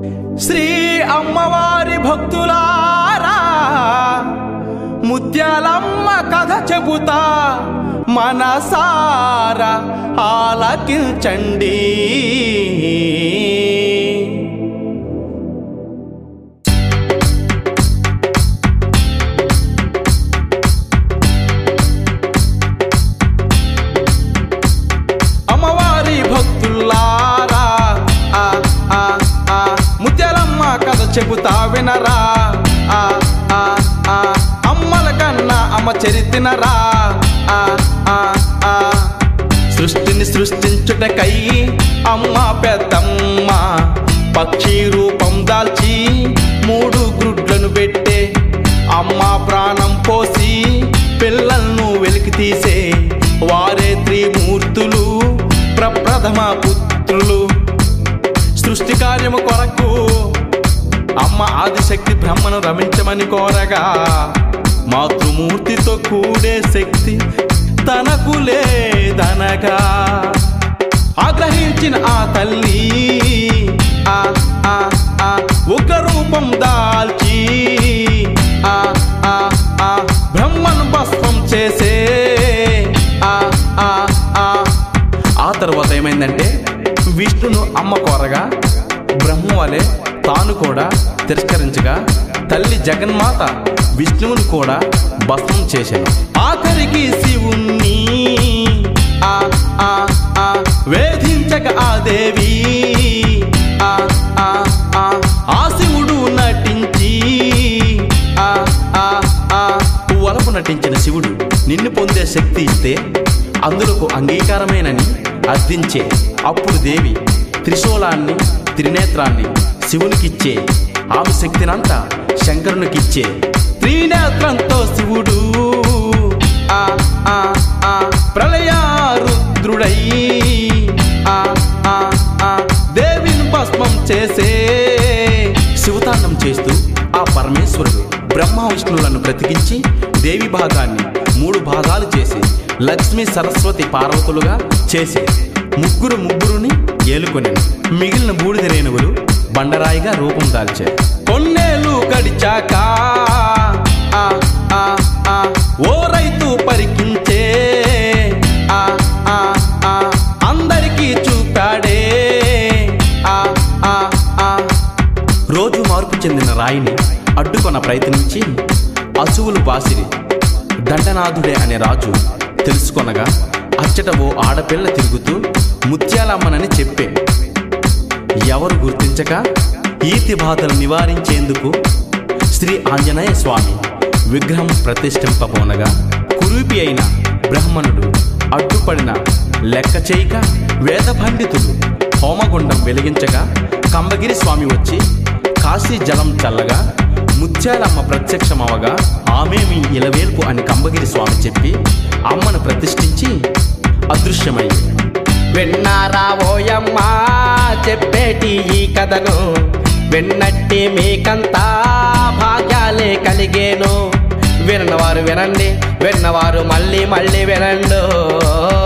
శ్రీ అమ్మవారి భక్తులారా ముత్యాలమ్మ కథ చెబుతా మనసారా ఆలకించండి అమ్మవారి భక్తులారా ఆ, ఆ, ఆ, ముత్యాలమ్మ కథ చెబుతా వినరా ఆ, ఆ, ఆ, అమ్మల కన్నా అమ్మ చరిత్రనరా ఆ, ఆ, ఆ, సృష్టిని సృష్టించుటకై అమ్మ పెద్దమ్మ పక్షి రూపం దాల్చి మూడు గ్రుడ్లను పెట్టే అమ్మ ప్రాణం పోసి పిల్లలను వెలికి తీసే వారే త్రిమూర్తులు ప్రప్రథమ పుత్రులు సృష్టి కార్యము కొరకు అమ్మ ఆదిశక్తి బ్రహ్మను రమించమని కోరగా మాతృమూర్తితో కూడే శక్తి తనకు లేదనగా ఆగ్రహించిన ఆ తల్లి ఆ ఆ ఆ ఒక రూపం దాల్చి ఆ ఆ ఆ బ్రహ్మను భస్మం చేసే ఆ ఆ ఆ ఆ తర్వాత ఏమైందంటే విష్ణును అమ్మ కోరగా బ్రహ్మ వలె తాను కూడా తిరస్కరించగా తల్లి జగన్మాత విష్ణువుని కూడా భస్మం చేశాను ఆఖరికి శివుణ్ణి ఆ ఆ ఆ వేధించక ఆ దేవి ఆ ఆ ఆ ఆ శివుడు నటించి ఆ ఆ ఆ వలపు నటించిన శివుడు నిన్ను పొందే శక్తి ఇస్తే అందులకు అంగీకారమేనని అర్థించే అప్పుడు దేవి త్రిశూలాన్ని త్రినేత్రాన్ని శివునికిచ్చే ఆమె శక్తినంతా శంకరునికిచ్చే త్రినేత్రంతో శివుడు ఆ ఆ ఆ ప్రళయారుద్రుడై ఆ ఆ ఆ దేవిని భస్మం చేసే శివతాండం చేస్తూ ఆ పరమేశ్వరుడు బ్రహ్మ విష్ణువులను బ్రతికించి దేవి భాగాన్ని మూడు భాగాలు చేసి లక్ష్మీ సరస్వతి పార్వతులుగా చేసి ముగ్గురు ముగ్గురుని ఏలుకొని మిగిలిన బూడిద రేణువులు బండరాయిగా రూపం దాల్చారు కొన్నేళ్ళు గడిచాక ఆ, ఆ, ఆ, ఓ రైతు పరికించే ఆ, ఆ, ఆ, అందరికీ చూపాడే ఆ, ఆ, ఆ, రోజు మార్పు చెందిన రాయిని అడ్డుకొన ప్రయత్నించి అసువులు బాసిరి దండనాథుడే అనే రాజు తెలుసుకొనగా అచ్చట ఓ ఆడపిల్ల తిరుగుతూ ముత్యాలమ్మనని చెప్పే ఎవరు గుర్తించక ఈతి బాధలు నివారించేందుకు శ్రీ ఆంజనేయ స్వామి విగ్రహం ప్రతిష్ఠింపబోనగా కురూపి అయిన బ్రహ్మణుడు అడ్డుపడిన లెక్క చేయక వేద పండితులు హోమగుండం వెలిగించగా కంబగిరి స్వామి వచ్చి కాశీ జలం చల్లగా ముత్యాలమ్మ ప్రత్యక్షమవగా ఆమె మీ ఇలవేల్పు అని కంబగిరి స్వామి చెప్పి అమ్మను ప్రతిష్ఠించి అదృశ్యమయ్యి విన్నారా ఓయమ్మా చెప్పేటి ఈ కథను విన్నట్టి మీకంతా భాగ్యాలే కలిగేను విన్నవారు వినండి విన్నవారు మళ్ళీ మళ్ళీ వినండు